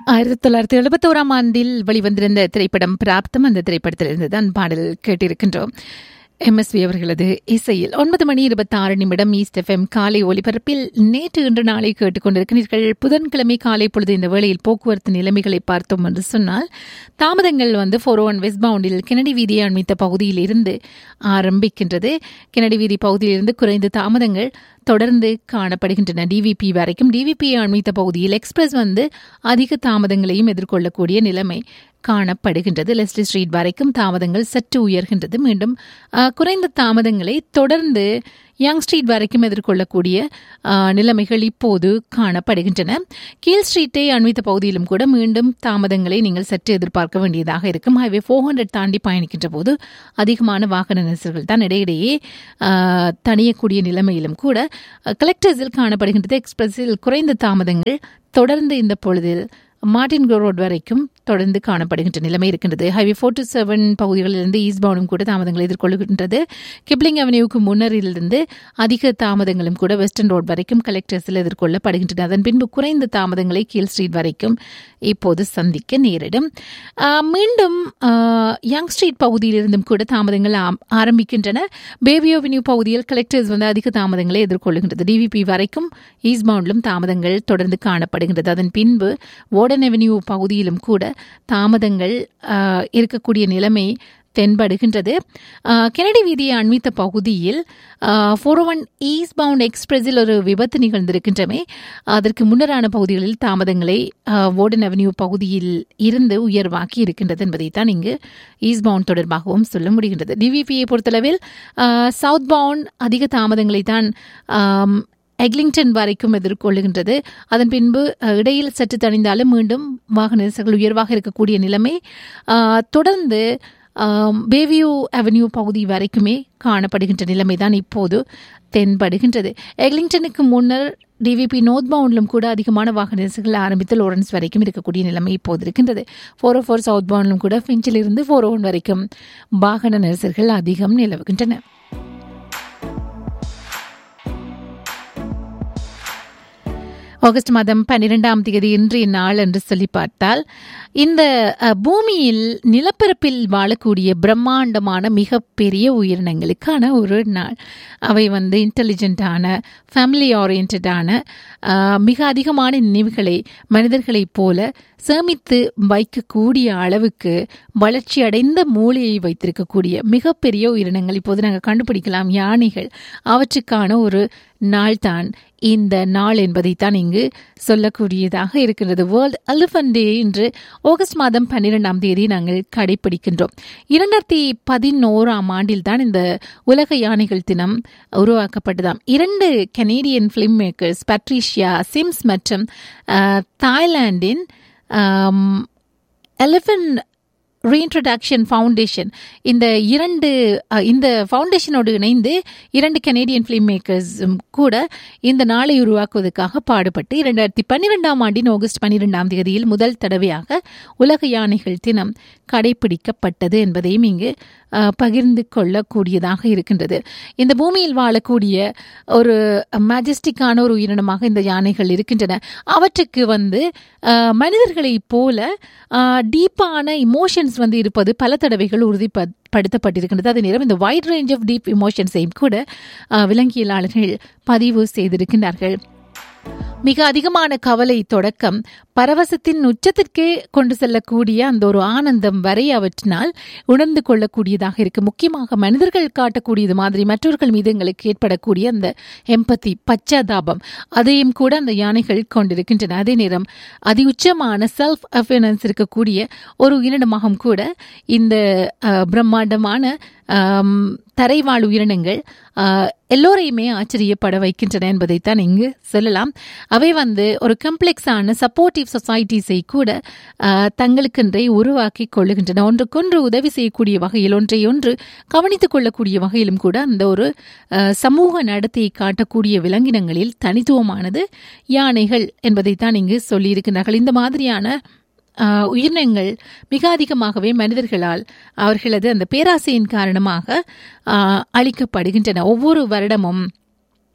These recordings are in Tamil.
ஆயிரத்தி தொள்ளாயிரத்தி எழுபத்தோராம் ஆண்டில் வெளிவந்திருந்த திரைப்படம் பிராப்தம் அந்த திரைப்படத்திலிருந்து தான் பாடல் கேட்டிருக்கின்றோம் எம்எஸ்வி அவர்களது இசையில் ஒன்பது மணி இருபத்தி ஆறு நிமிடம் ஈஸ்ட் எஃப்எம் காலை ஒலிபரப்பில் நேற்று இன்று நாளை கேட்டுக்கொண்டிருக்கிறீர்கள் புதன்கிழமை காலை பொழுது இந்த வேளையில் போக்குவரத்து நிலைமைகளை பார்த்தோம் என்று சொன்னால் தாமதங்கள் வந்து ஃபோர் ஒன் வெஸ்ட் பவுண்டில் கெனடி வீதியை அண்மித்த பகுதியில் இருந்து ஆரம்பிக்கின்றது கெனடி வீதி பகுதியிலிருந்து குறைந்த தாமதங்கள் தொடர்ந்து காணப்படுகின்றன டிவிபி வரைக்கும் டிவிபி அண்மித்த பகுதியில் எக்ஸ்பிரஸ் வந்து அதிக தாமதங்களையும் எதிர்கொள்ளக்கூடிய நிலைமை காணப்படுகின்றது லெஸ்லி ஸ்ட்ரீட் வரைக்கும் தாமதங்கள் சற்று உயர்கின்றது மீண்டும் அஹ், குறைந்த தாமதங்களை தொடர்ந்து யங் ஸ்ட்ரீட் வரைக்கும் எதிர்கொள்ளக்கூடிய அஹ், நிலைமைகள் இப்போது காணப்படுகின்றன கீழ் ஸ்ட்ரீட்டை அண்மித்த பகுதியிலும் கூட மீண்டும் தாமதங்களை நீங்கள் சற்று எதிர்பார்க்க வேண்டியதாக இருக்கும் ஹைவே ஃபோர் ஹண்ட்ரட் தாண்டி பயணிக்கின்ற போது அதிகமான வாகன நெரிசல்கள் தான் இடையிடையே அஹ், தணியக்கூடிய நிலைமையிலும் கூட அஹ், கலெக்டர்ஸில் காணப்படுகின்றது எக்ஸ்பிரஸில் குறைந்த தாமதங்கள் தொடர்ந்து இந்த பொழுதில் மார்டின் ரோட் வரைக்கும் தொடர்ந்து காணப்படுகின்ற நிலைமை இருக்கின்றது ஹைவே ஃபோர் டு செவன் பகுதிகளிலிருந்து ஈஸ்ட் பவுனும் கூட தாமதங்களை எதிர்கொள்கின்றது கிப்ளிங் அவென்யூக்கு முன்னரிலிருந்து அதிக தாமதங்களும் கூட வெஸ்டர்ன் ரோட் வரைக்கும் கலெக்டர்ஸில் எதிர்கொள்ளப்படுகின்றன அதன் பின்பு குறைந்த தாமதங்களை கீழ் ஸ்ட்ரீட் வரைக்கும் இப்போது சந்திக்க நேரிடும் ஆஹ், மீண்டும் ஆஹ், யங் ஸ்ட்ரீட் பகுதியிலிருந்தும் கூட தாமதங்கள் ஆம்- ஆரம்பிக்கின்றன பேபி அவென்யூ பகுதியில் கலெக்டர்ஸ் வந்து அதிக தாமதங்களை எதிர்கொள்கின்றது டிவிபி வரைக்கும் ஈஸ்ட் பவுண்டிலும் தாமதங்கள் தொடர்ந்து காணப்படுகின்றது அதன் பின்பு ஓடன் அவென்யூ பகுதியிலும் கூட தாமதங்கள் ஆஹ், இருக்கக்கூடிய நிலைமை தென்படுகின்றது ஆஹ், கெனடி வீதியை அண்மித்த பகுதியில் ஃபோர் ஒன் ஈஸ்ட் பவுண்ட் எக்ஸ்பிரஸில் ஒரு விபத்து நிகழ்ந்திருக்கின்றமே அதற்கு முன்னரான பகுதிகளில் தாமதங்களை ஆஹ், ஓடன் அவென்யூ பகுதியில் இருந்து உயர்வாக்கி இருக்கின்றது என்பதை தான் இங்கு ஈஸ்ட் பவுண்ட் தொடர்பாகவும் சொல்ல முடிகின்றது டிவிபியை பொறுத்தளவில் ஆஹ், சவுத் பவுண்ட் அதிக தாமதங்களை தான் ஆம், எக்லிங்டன் வரைக்கும் எதிர்கொள்ளுகின்றது அதன் பின்பு அஹ், இடையில் சற்று தணிந்தாலும் மீண்டும் வாகன நெரிசல்கள் உயர்வாக இருக்கக்கூடிய நிலைமை ஆஹ், தொடர்ந்து ஆம், பேவியூ அவென்யூ பகுதி வரைக்குமே காணப்படுகின்ற நிலைமை தான் இப்போது தென்படுகின்றது எக்லிங்டனுக்கு முன்னர் டிவிபி நோர்த் பவுண்டிலும் கூட அதிகமான வாகன நெரிசல்கள் ஆரம்பித்து லோரன்ஸ் வரைக்கும் இருக்கக்கூடிய நிலைமை இப்போது இருக்கின்றது ஃபோர் ஓ ஃபோர் சவுத் பவுண்டிலும் கூட ஃபிஞ்சிலிருந்து ஃபோர் ஒன் வரைக்கும் வாகன நெரிசல்கள் அதிகம் நிலவுகின்றன ஆகஸ்ட் மாதம் பன்னிரெண்டாம் தேதி இன்றைய நாள் என்று சொல்லி பார்த்தால் இந்த அஹ், பூமியில் நிலப்பரப்பில் வாழக்கூடிய பிரம்மாண்டமான மிகப்பெரிய உயிரினங்களுக்கான ஒரு நாள் அவை வந்து இன்டெலிஜென்ட்டான ஃபேமிலி ஓரியன்டான மிக அதிகமான நினைவுகளை மனிதர்களைப் போல சேமித்து வைக்கக்கூடிய அளவுக்கு வளர்ச்சி அடைந்த மூளையை வைத்திருக்கக்கூடிய மிகப்பெரிய உயிரினங்கள் இப்போது நாங்கள் கண்டுபிடிக்கலாம் யானைகள் அவற்றுக்கான ஒரு நாள் தான் இந்த நாள் என்பதைத்தான் இங்கு சொல்லக்கூடியதாக இருக்கிறது வேர்ல்ட் எலிஃபண்ட் டே இன்று ஆகஸ்ட் மாதம் பன்னிரெண்டாம் தேதி நாங்கள் கடைபிடிக்கின்றோம் இரண்டாயிரத்தி பதினோராம் ஆண்டில் தான் இந்த உலக யானைகள் தினம் உருவாக்கப்பட்டதாம் இரண்டு Canadian film makers Patricia Sims மற்றும் அஹ், தாய்லாந்தின் எலிஃபண்ட் ரீஇன்ட்ரடக்ஷன் ஃபவுண்டேஷன் இந்த இரண்டு அஹ், இந்த ஃபவுண்டேஷனோடு இணைந்து இரண்டு கனேடியன் ஃபிலிம் மேக்கர்ஸும் கூட இந்த நாளை உருவாக்குவதற்காக பாடுபட்டு இரண்டாயிரத்தி பன்னிரெண்டாம் ஆண்டின் ஆகஸ்ட் பன்னிரெண்டாம் தேதியில் முதல் தடவையாக உலக யானைகள் தினம் கடைபிடிக்கப்பட்டது என்பதையும் இங்கு அஹ், பகிர்ந்து கொள்ளக்கூடியதாக இருக்கின்றது இந்த பூமியில் வாழக்கூடிய ஒரு மேஜஸ்டிக்கான ஒரு உயிரினமாக இந்த யானைகள் இருக்கின்றன அவற்றுக்கு வந்து அஹ், மனிதர்களைப் போல டீப்பான இமோஷன்ஸ் வந்து இருப்பது பல தடவைகள் உறுதிப்படுத்தப்பட்டிருக்கின்றது அதே நேரம் இந்த வைட் ரேஞ்ச் ஆஃப் டீப் இமோஷன்ஸையும் கூட அஹ், விலங்கியலாளர்கள் பதிவு செய்திருக்கின்றார்கள் மிக அதிகமான கவலை தொடக்கம் பரவசத்தின் உச்சத்திற்கே கொண்டு செல்லக்கூடிய அந்த ஒரு ஆனந்தம் வரை அவற்றினால் உணர்ந்து கொள்ளக்கூடியதாக இருக்கு முக்கியமாக மனிதர்கள் காட்டக்கூடியது மாதிரி மற்றவர்கள் மீது எங்களுக்கு ஏற்படக்கூடிய அந்த எம்பத்தி பச்சாதாபம் அதையும் கூட அந்த யானைகள் கொண்டிருக்கின்றன அதே நேரம் அதி உச்சமான செல்ஃப் அஃபியரன்ஸ் இருக்கக்கூடிய ஒரு உயிரினமாகவும் கூட இந்த அஹ், பிரம்மாண்டமான ஆம், தரைவாழ் உயிரினங்கள் ஆஹ், எல்லோரையுமே ஆச்சரியப்பட வைக்கின்றன என்பதைத்தான் இங்கு சொல்லலாம் அவை வந்து ஒரு கம்ப்ளெக்ஸான சப்போர்ட்டிவ் சொசைட்டிஸை கூட ஆஹ், தங்களுக்கென்றே உருவாக்கி கொள்ளுகின்றன ஒன்றுக்கொன்று உதவி செய்யக்கூடிய வகையில் ஒன்றை ஒன்று கவனித்துக் கொள்ளக்கூடிய வகையிலும் கூட அந்த ஒரு ஆஹ், சமூக நடத்தையை காட்டக்கூடிய விலங்கினங்களில் தனித்துவமானது யானைகள் என்பதைத்தான் இங்கு சொல்லியிருக்கிறார்கள் இந்த மாதிரியான ஆஹ், உயிரினங்கள் மிக அதிகமாகவே மனிதர்களால் அவர்களது அந்த பேராசையின் காரணமாக ஆஹ், அழிக்கப்படுகின்றன ஒவ்வொரு வருடமும்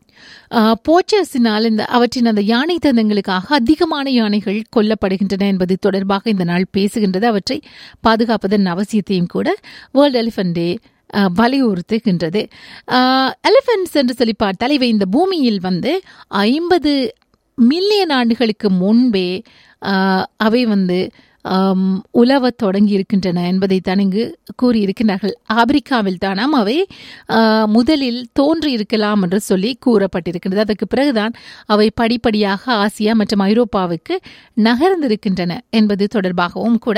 போச்சர்ஸினால் இந்த அவற்றின் அந்த யானை தந்தங்களுக்காக அதிகமான யானைகள் கொல்லப்படுகின்றன என்பது தொடர்பாக இந்த நாள் பேசுகின்றது அவற்றை பாதுகாப்பதன் அவசியத்தையும் கூட வேர்ல்டு எலிஃபண்ட் டே வலியுறுத்துகின்றது எலிஃபென்ட்ஸ் என்று சொல்லி பார்த்தால் இவை இந்த பூமியில் வந்து ஐம்பது மில்லியன் ஆண்டுகளுக்கு முன்பே அவை வந்து உலவ தொடங்கி இருக்கின்றன என்பதைத்தான் இங்கு கூறியிருக்கிறார்கள் ஆப்பிரிக்காவில் தானாம் அவை முதலில் தோன்றி இருக்கலாம் என்று சொல்லி கூறப்பட்டிருக்கின்றது அதற்கு பிறகுதான் அவை படிப்படியாக ஆசியா மற்றும் ஐரோப்பாவுக்கு நகர்ந்திருக்கின்றன என்பது தொடர்பாகவும் கூட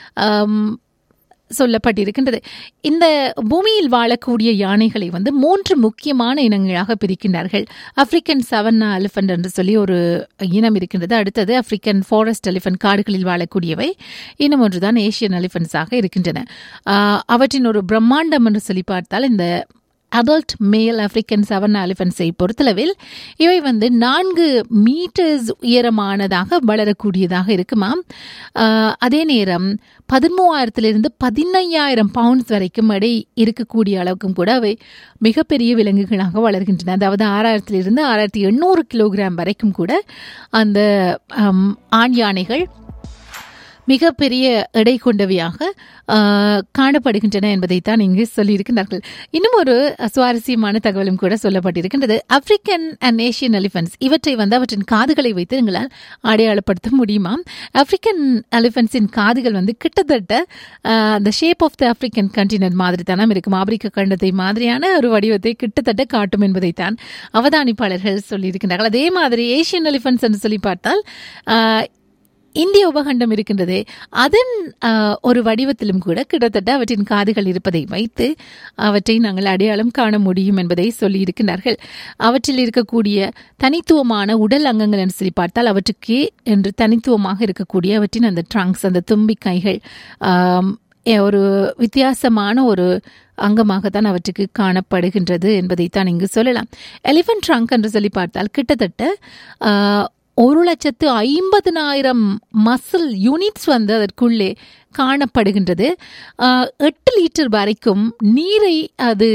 சொல்லப்பட்டிருக்கின்றது இந்த பூமியில் வாழக்கூடிய யானைகளை வந்து மூன்று முக்கியமான இனங்களாக பிரிக்கின்றார்கள் ஆப்பிரிக்கன் சவன்னா எலிஃபண்ட் என்று சொல்லி ஒரு இனம் இருக்கின்றது அடுத்தது ஆப்பிரிக்கன் ஃபாரஸ்ட் எலிஃபண்ட் காடுகளில் வாழக்கூடியவை இன்னும் ஒன்றுதான் ஏஷியன் எலிஃபண்ட்ஸாக இருக்கின்றன அவற்றின் ஒரு பிரம்மாண்டம் என்று சொல்லி பார்த்தால் இந்த அடல்ட் மேல் ஆப்பிரிக்கன் செவன் எலிஃபென்ட்ஸை பொறுத்தளவில் இவை வந்து நான்கு மீட்டர்ஸ் உயரமானதாக வளரக்கூடியதாக இருக்குமாம் அதே நேரம் பதிமூவாயிரத்திலிருந்து பதினையாயிரம் பவுண்ட்ஸ் வரைக்கும் எடை இருக்கக்கூடிய அளவுக்கும் கூட அவை மிகப்பெரிய விலங்குகளாக வளர்கின்றன அதாவது ஆறாயிரத்திலிருந்து ஆறாயிரத்தி எண்ணூறு கிலோகிராம் வரைக்கும் கூட அந்த ஆண் யானைகள் மிகப்பெரிய எடை கொண்டவையாக காணப்படுகின்றன என்பதைத்தான் இங்கு சொல்லியிருக்கிறார்கள் இன்னும் ஒரு சுவாரஸ்யமான தகவலும் கூட சொல்லப்பட்டிருக்கின்றது ஆப்பிரிக்கன் அண்ட் ஏஷியன் எலிஃபென்ட்ஸ் இவற்றை வந்து அவற்றின் காதுகளை வைத்து எங்களால் அடையாளப்படுத்த முடியுமா ஆப்பிரிக்கன் எலிஃபென்ட்ஸின் காதுகள் வந்து கிட்டத்தட்ட அந்த shape of the African continent மாதிரி தானே இருக்கும் ஆப்பிரிக்க கண்டத்தை மாதிரியான ஒரு வடிவத்தை கிட்டத்தட்ட காட்டும் என்பதைத்தான் அவதானிப்பாளர்கள் சொல்லியிருக்கிறார்கள் அதே மாதிரி ஏஷியன் எலிஃபென்ட்ஸ் என்று சொல்லி பார்த்தால் இந்திய உபகண்டம் இருக்கின்றதே அதன் ஒரு வடிவத்திலும் கூட கிட்டத்தட்ட அவற்றின் காதுகள் இருப்பதை வைத்து அவற்றை நாங்கள் அடையாளம் காண முடியும் என்பதை சொல்லியிருக்கிறார்கள் அவற்றில் இருக்கக்கூடிய தனித்துவமான உடல் அங்கங்கள் என்று சொல்லி பார்த்தால் அவற்றுக்கே என்று தனித்துவமாக இருக்கக்கூடிய அவற்றின் அந்த ட்ரங்க்ஸ் அந்த தும்பிக்கைகள் ஒரு வித்தியாசமான ஒரு அங்கமாகத்தான் அவற்றுக்கு காணப்படுகின்றது என்பதைத்தான் இங்கு சொல்லலாம் எலிஃபென்ட் ட்ரங்க் என்று சொல்லி பார்த்தால் கிட்டத்தட்ட ஒரு லட்சத்து ஐம்பதினாயிரம் மசில் யூனிட்ஸ் வந்து அதற்குள்ளே காணப்படுகின்றது எட்டு லிட்டர் வரைக்கும் நீரை அது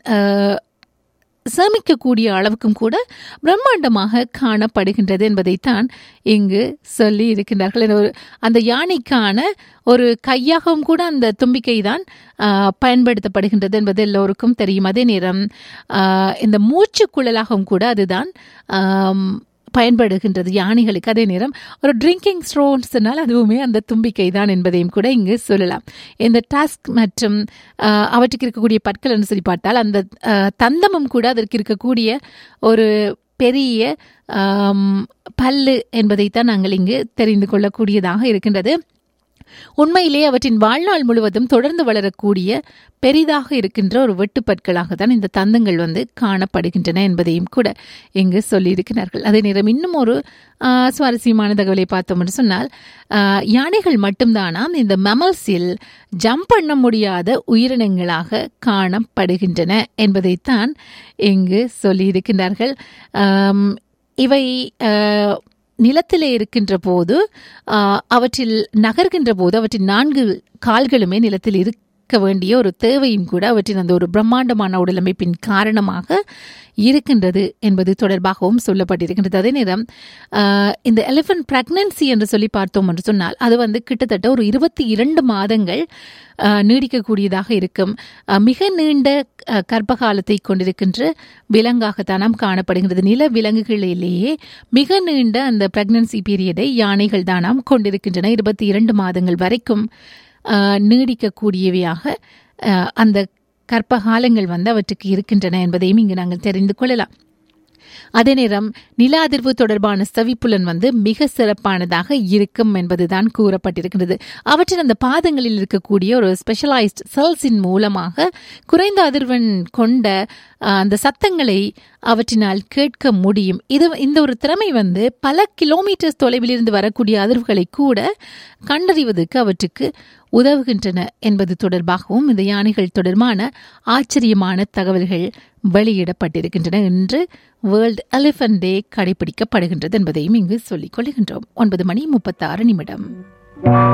சேமிக்கக்கூடிய அளவுக்கும் கூட பிரம்மாண்டமாக காணப்படுகின்றது என்பதைத்தான் இங்கு சொல்லி இருக்கின்றார்கள் ஒரு அந்த யானைக்கான ஒரு கையாகவும் கூட அந்த தும்பிக்கை தான் பயன்படுத்தப்படுகின்றது என்பது எல்லோருக்கும் தெரியும் அதே நேரம் இந்த மூச்சு குழலாகவும் கூட அதுதான் பயன்படுகின்றது யானைகளுக்கு அதே நேரம் ஒரு ட்ரிங்கிங் ஸ்ட்ரோன்ஸ்னால் அதுவுமே அந்த தும்பிக்கை தான் என்பதையும் கூட இங்கு சொல்லலாம் இந்த டாஸ்க் மற்றும் அவற்றுக்கு இருக்கக்கூடிய பற்கள் என்று சொல்லி பார்த்தால் அந்த தந்தமும் கூட அதற்கு இருக்கக்கூடிய ஒரு பெரிய பல்லு என்பதைத்தான் நாங்கள் இங்கு தெரிந்து கொள்ளக்கூடியதாக இருக்கின்றது உண்மையிலே அவற்றின் வாழ்நாள் முழுவதும் தொடர்ந்து வளரக்கூடிய பெரிதாக இருக்கின்ற ஒரு வெட்டுப்பற்களாக தான் இந்த தந்தங்கள் வந்து காணப்படுகின்றன என்பதையும் கூட இங்கு சொல்லியிருக்கிறார்கள் அதே நேரம் இன்னும் ஒரு சுவாரஸ்யமான தகவலை பார்த்தோம் என்று சொன்னால் யானைகள் மட்டும்தானாம் இந்த மெமல்ஸில் ஜம்ப் பண்ண முடியாத உயிரினங்களாக காணப்படுகின்றன என்பதைத்தான் இங்கு சொல்லியிருக்கின்றார்கள் இவை நிலத்திலே இருக்கின்ற போது அவற்றில் நகர்கின்ற போது அவற்றின் நான்கு கால்களுமே நிலத்தில் இருக்க வேண்டிய ஒரு தேவையும் கூட அவற்றின் அந்த ஒரு பிரம்மாண்டமான உடலமைப்பின் காரணமாக இருக்கின்றது என்பது தொடர்பாகவும் சொல்லப்பட்டிருக்கின்றது அதே நேரம் இந்த எலிஃபென்ட் பிரெக்னன்சி என்று சொல்லி பார்த்தோம் என்று சொன்னால் அது வந்து கிட்டத்தட்ட ஒரு இருபத்தி இரண்டு மாதங்கள் நீடிக்கக்கூடியதாக இருக்கும் மிக நீண்ட கர்ப்பகாலத்தை கொண்டிருக்கின்ற விலங்காகத்தான் நாம் காணப்படுகின்றது நில விலங்குகளிலேயே மிக நீண்ட அந்த பிரெக்னன்சி பீரியடை யானைகள் தானாம் கொண்டிருக்கின்றன இருபத்தி இரண்டு மாதங்கள் வரைக்கும் நீடிக்கக்கூடியவையாக அந்த கற்பகாலங்கள் வந்து அவற்றுக்கு இருக்கின்றன என்பதையும் இங்கு நாங்கள் தெரிந்து கொள்ளலாம் அதே நேரம் நில அதிர்வு தொடர்பான செவிப்புலன் வந்து மிக சிறப்பானதாக இருக்கும் என்பதுதான் கூறப்பட்டிருக்கிறது அவற்றின் அந்த பாதங்களில் இருக்கக்கூடிய ஒரு ஸ்பெஷலைஸ்ட் செல்ஸின் மூலமாக குறைந்த அதிர்வெண் கொண்ட அந்த சத்தங்களை அவற்றினால் கேட்க முடியும் இது இந்த ஒரு திறமை வந்து பல கிலோமீட்டர்ஸ் தொலைவில் இருந்து வரக்கூடிய அதிர்வுகளை கூட கண்டறிவதற்கு அவற்றுக்கு உதவுகின்றன என்பது தொடர்பாகவும் இந்த யானைகள் தொடர்பான ஆச்சரியமான தகவல்கள் வெளியிடப்பட்டிருக்கின்றன என்று வேர்ல்ட் எலிஃபண்ட் டே கடைபிடிக்கப்படுகின்றது என்பதையும் இங்கு சொல்லிக் கொள்கின்றோம் ஒன்பது மணி முப்பத்தாறு நிமிடம்